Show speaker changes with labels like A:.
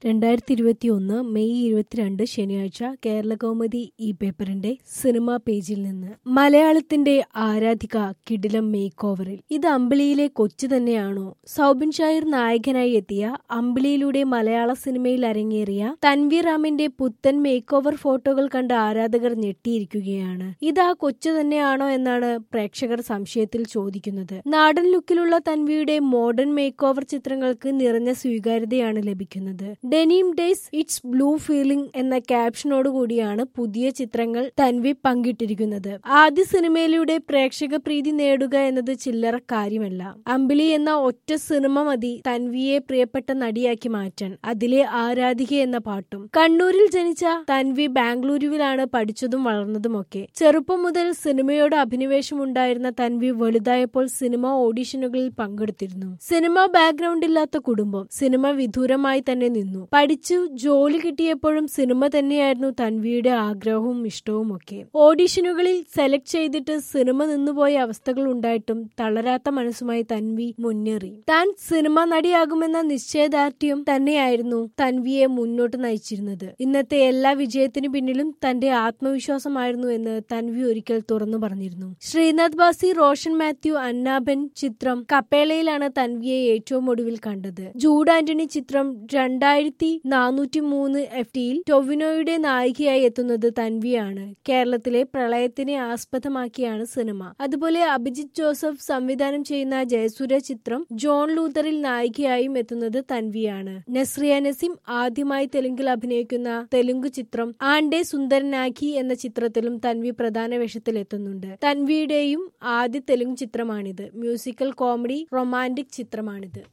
A: രണ്ടായിരത്തി ഇരുപത്തി ഒന്ന് മെയ് ഇരുപത്തിരണ്ട് ശനിയാഴ്ച കേരളകൗമുദി ഈ പേപ്പറിന്റെ സിനിമാ പേജിൽ നിന്ന് മലയാളത്തിന്റെ ആരാധിക കിടിലം മേക്ക് ഓവറിൽ ഇത് അമ്പിളിയിലെ കൊച്ചു തന്നെയാണോ സൗബിൻ ഷായർ നായകനായി എത്തിയ അമ്പിളിയിലൂടെ മലയാള സിനിമയിൽ അരങ്ങേറിയ തൻവീർ റാമിന്റെ പുത്തൻ മേക്ക് ഓവർ ഫോട്ടോകൾ കണ്ട് ആരാധകർ ഞെട്ടിയിരിക്കുകയാണ് ഇത് ആ കൊച്ചു തന്നെയാണോ എന്നാണ് പ്രേക്ഷകർ സംശയത്തിൽ ചോദിക്കുന്നത് നാടൻ ലുക്കിലുള്ള തൻവിയുടെ മോഡേൺ മേക്ക് ഓവർ ചിത്രങ്ങൾക്ക് നിറഞ്ഞ സ്വീകാര്യതയാണ് ലഭിക്കുന്നത് denim days it's blue feeling എന്ന ക്യാപ്ഷനോട് കൂടിയാണ് പുതിയ ചിത്രങ്ങൾ തൻവി പങ്കിട്ടിരിക്കുന്നത് ആദ്യ സിനിമയിലൂടെ പ്രേക്ഷക പ്രീതി നേടുക എന്നത് ചില്ലറ കാര്യമല്ല അമ്പിളി എന്ന ഒറ്റ സിനിമ മതി തൻവിയെ പ്രിയപ്പെട്ട നടിയാക്കി മാറ്റാൻ അതിലെ ആരാധിക എന്ന പാട്ടും കണ്ണൂരിൽ ജനിച്ച തൻവി ബാംഗ്ലൂരുവിലാണ് പഠിച്ചതും വളർന്നതുമൊക്കെ ചെറുപ്പം മുതൽ സിനിമയോട് അഭിനിവേശമുണ്ടായിരുന്ന തൻവി വലുതായപ്പോൾ സിനിമ ഓഡിഷനുകളിൽ പങ്കെടുത്തിരുന്നു സിനിമ ബാക്ക്ഗ്രൗണ്ട് ഇല്ലാത്ത കുടുംബം സിനിമ വിദൂരമായി തന്നെ നിന്നു പഠിച്ചു ജോലി കിട്ടിയപ്പോഴും സിനിമ തന്നെയായിരുന്നു തൻവിയുടെ ആഗ്രഹവും ഇഷ്ടവും ഒക്കെ ഓഡിഷനുകളിൽ സെലക്ട് ചെയ്തിട്ട് സിനിമ നിന്നുപോയ അവസ്ഥകൾ ഉണ്ടായിട്ടും തളരാത്ത മനസ്സുമായി തൻവി മുന്നേറി താൻ സിനിമ നടിയാകുമെന്ന നിശ്ചയദാർഢ്യം തന്നെയായിരുന്നു തൻവിയെ മുന്നോട്ട് നയിച്ചിരുന്നത് ഇന്നത്തെ എല്ലാ വിജയത്തിനു പിന്നിലും തന്റെ ആത്മവിശ്വാസമായിരുന്നു എന്ന് തൻവി ഒരിക്കൽ തുറന്നു പറഞ്ഞിരുന്നു ശ്രീനാഥ് ബാസി റോഷൻ മാത്യു അന്നാബൻ ചിത്രം കപ്പേളയിലാണ് തൻവിയെ ഏറ്റവും ഒടുവിൽ കണ്ടത് ജൂഡ് ആന്റണി ചിത്രം രണ്ടായിരത്തി നാനൂറ്റി മൂന്ന് എഫ് ടിയിൽ ടൊവിനോയുടെ നായികയായി എത്തുന്നത് തൻവിയാണ് കേരളത്തിലെ പ്രളയത്തിനെ ആസ്പദമാക്കിയാണ് സിനിമ അതുപോലെ അഭിജിത് ജോസഫ് സംവിധാനം ചെയ്യുന്ന ജയസൂര്യ ചിത്രം ജോൺ ലൂതറിൽ നായികയായും എത്തുന്നത് തൻവിയാണ് നസ്രിയ നസീം ആദ്യമായി തെലുങ്കിൽ അഭിനയിക്കുന്ന തെലുങ്ക് ചിത്രം ആണ്ടെ സുന്ദരനാഖി എന്ന ചിത്രത്തിലും തൻവി പ്രധാന വേഷത്തിൽ എത്തുന്നുണ്ട് തൻവിയുടെയും ആദ്യ തെലുങ്ക് ചിത്രമാണിത് മ്യൂസിക്കൽ കോമഡി റൊമാൻറ്റിക് ചിത്രമാണിത്